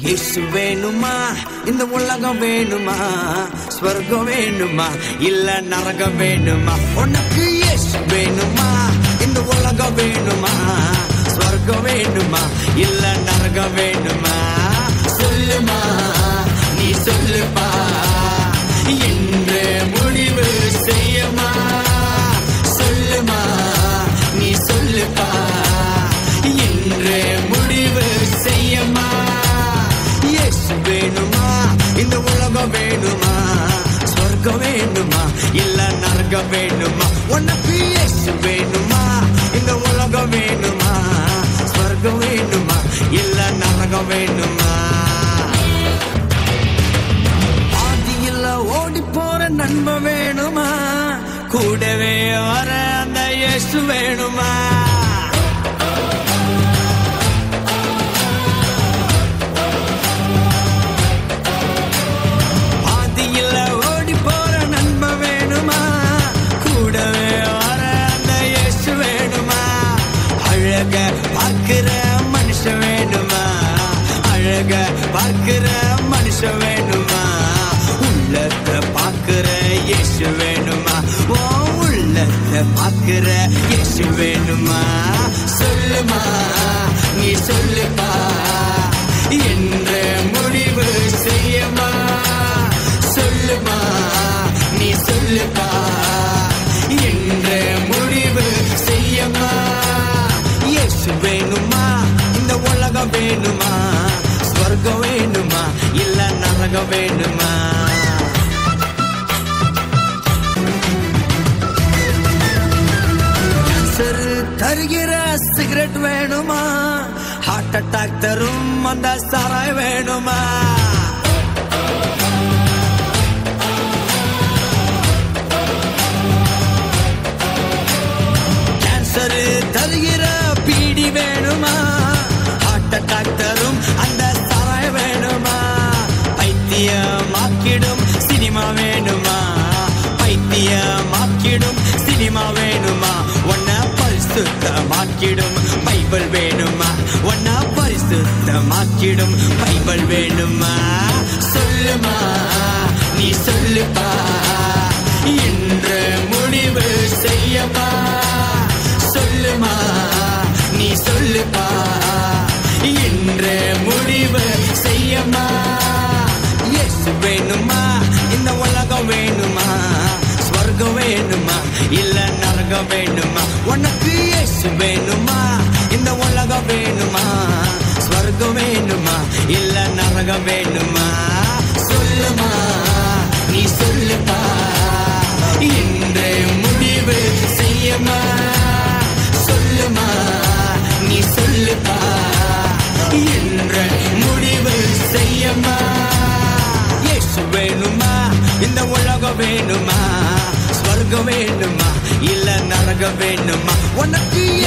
இயேசு வேணுமா இந்த உலகம் வேணுமா ஸ்வர்க்கம் வேணுமா இல்ல நரகம் வேணுமா உனக்கு இயேசு வேணுமா இந்த உலகம் வேணுமா ஸ்வர்க்கம் வேணுமா இல்ல நரகம் வேணுமா சொல்லுமா நீ சொல்லுப்பா என்று முடிவு செய்யமா சொல்லுமா நீ சொல்லுப்பா என்று முடிவு செய்யமா இயேசு வேணுமா இந்த உலகம் வேணுமா சொர்க்கம் வேணுமா இல்ல நரகம் வேணுமா உனக்கு இயேசு வேணுமா இந்த உலகம் வேணுமா சொர்க்கம் வேணுமா இல்ல நரகம் வேணுமா ஆதியில ஓடி போற நண்பன் வேணுமா கூடவே வர அந்த இயேசு வேணுமா ஆதியில ஓடி போற நண்பன் வேணுமா கூடவே வர அந்த இயேசு வேணுமா அழக பார்க்கிற மனுஷன் வேணுமா அழக பார்க்கிற மனுஷன் வேணுமா உள்ளத்தை பார்க்கிற இயேசு வேணுமா ஓ உள்ளத்தை பார்க்கிற இயேசு வேணுமா சொல்லுமா நீ சொல்லுப்பா என்ற முடிவு செய்யமா சொல்லுமா நீ சொல்லுப்பா என்ற முடிவு செய்யமா இயேசு வேணுமா இந்த உலகம் வேணுமா ஸ்வர்க்கம் வேணுமா இல்ல நரகம் வேணுமா கேன்சர் தருகிற சிகரெட் வேணுமா ஹார்ட் அட்டாக் தரும் அந்த சாராய் வேணுமா கேன்சர் தருகிற பீடி வேணுமா ஹார்ட் அட்டாக் தரும் அந்த சாராய் வேணுமா பைத்தியமாக்கிடும் சினிமா வேணுமா பைத்தியமாக்கிடும் சினிமா வேணுமா ஒன்ன பரிசுத்தமாக்கிடும் பைபிள் வேணுமா ஒன்ன பரிசுத்தமாக்கிடும் பைபிள் வேணுமா சொல்லுமா நீ சொல்லுப்பா என்ற முடிவு செய்யமா சொல்லுமா நீ சொல்லுப்பா என்ற முடிவு செய்யமா இயேசு வேணுமா இந்த உலகம் வேணுமா ஸ்வர்க்கம் வேணுமா இல்ல நரகம் வேணுமா உனக்கு இயேசு வேணுமா இந்த உலகம் வேணுமா ஸ்வர்க்கம் வேணுமா இல்ல நரகம் வேணுமா சொல்லுமா நீ சொல்லுப்பா என்ற முடிவு செய்யமா சொல்லுமா நீ சொல்லுப்பா என்ற முடிவு செய்யமா இயேசு வேணுமா இந்த உலகம் வேணுமா ஸ்வர்க்கம் வேணுமா இல்ல நரகம் வேணுமா உனக்கு